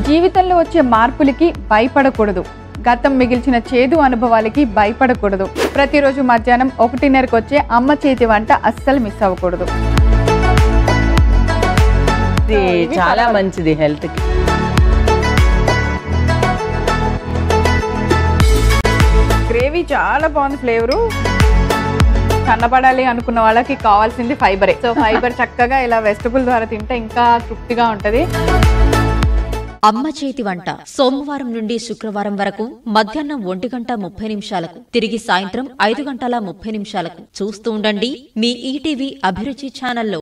జీవితంలో వచ్చే మార్పులకి భయపడకూడదు గతం మిగిల్చిన చేదు అనుభవాలకి భయపడకూడదు ప్రతిరోజు మధ్యాహ్నం ఒకటిన్నరకు వచ్చే అమ్మ చేతి వంట అస్సలు మిస్ అవ్వకూడదు ఇది చాలా మంచిది హెల్త్ కి గ్రేవీ చాలా బాగుంది ఫ్లేవరు కన్నపడాలి అనుకున్న వాళ్ళకి కావాల్సింది ఫైబరే సో ఫైబర్ చక్కగా ఇలా వెజిటబుల్ ద్వారా తింటే ఇంకా తృప్తిగా ఉంటది అమ్మ చేతి వంట సోమవారం నుండి శుక్రవారం వరకు మధ్యాహ్నం ఒంటి గంట ముప్పై నిమిషాలకు తిరిగి సాయంత్రం ఐదు గంటల ముప్పై నిమిషాలకు చూస్తూ ఉండండి మీ ఈటీవీ అభిరుచి ఛానల్లో